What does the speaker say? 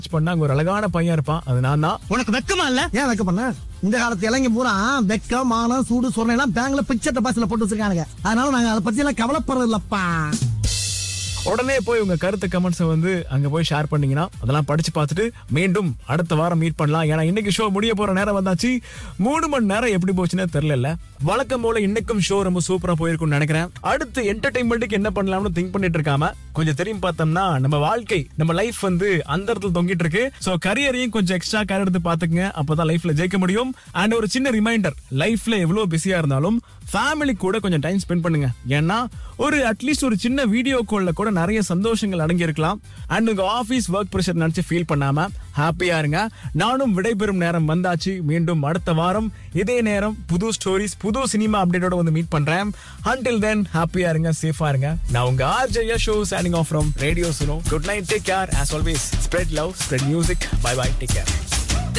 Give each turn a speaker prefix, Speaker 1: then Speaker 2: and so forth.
Speaker 1: பண்ணா அங்க ஒரு அழகான பையன் இருப்பான் அது நான் தான்
Speaker 2: உனக்கு வெக்கமா இல்ல
Speaker 3: ஏன் வைக்க பண்ண இந்த காலத்து இளைஞ பூரா வெக்கம் மானம் சூடு சொரணை எல்லாம் பேங்க்ல பிக்சர் டெபாசிட்ல போட்டு வச்சிருக்கானுங்க அதனால நாங்க அதை பத்தி எல்லாம் கவலைப்படுறது இல்லப்பா
Speaker 1: உடனே போய் உங்க கருத்து கமெண்ட்ஸை வந்து அங்க போய் ஷேர் பண்ணீங்கன்னா அதெல்லாம் படிச்சு பார்த்துட்டு மீண்டும் அடுத்த வாரம் மீட் பண்ணலாம் ஏன்னா இன்னைக்கு ஷோ முடிய போற நேரம் வந்தாச்சு மூணு மணி நேரம் எப்படி போச்சுன்னே தெரியல வழக்கம் போல இன்னைக்கும் ஷோ ரொம்ப சூப்பரா போயிருக்கும்னு நினைக்கிறேன் அடுத்து என்டர்டைன்மெண்ட்டுக்கு என்ன பண்ணலாம்னு திங்க் பண்ணிட்டு இருக்காம கொஞ்சம் தெரியும் பார்த்தோம்னா நம்ம வாழ்க்கை நம்ம லைஃப் வந்து அந்த இடத்துல தொங்கிட்டு இருக்கு சோ கரியரையும் கொஞ்சம் எக்ஸ்ட்ரா கேர் எடுத்து பாத்துக்கங்க அப்பதான் லைஃப்ல ஜெயிக்க முடியும் அண்ட் ஒரு சின்ன ரிமைண்டர் லைஃப்ல எவ்வளவு பிஸியா இருந்தாலும் ஃபேமிலி கூட கொஞ்சம் டைம் ஸ்பெண்ட் பண்ணுங்க ஏன்னா ஒரு அட்லீஸ்ட் ஒரு சின்ன வீடியோ கால்ல கூட நிறைய சந்தோஷங்கள் அடங்கி இருக்கலாம் அண்ட் உங்க ஆபீஸ் ஒர்க் ப்ரெஷர் நினைச்சு ஃபீல் பண்ணாம ஹாப்பியா இருங்க நானும் விடைபெறும் நேரம் வந்தாச்சு மீண்டும் அடுத்த வாரம் இதே நேரம் புது ஸ்டோரிஸ் புது சினிமா அப்டேட்டோட வந்து மீட் பண்றேன் அன்டில் தென் ஹாப்பியா இருங்க சேஃபா இருங்க நான் உங்க RJ show signing off from radio Suno good night take care as always spread love spread music bye bye take care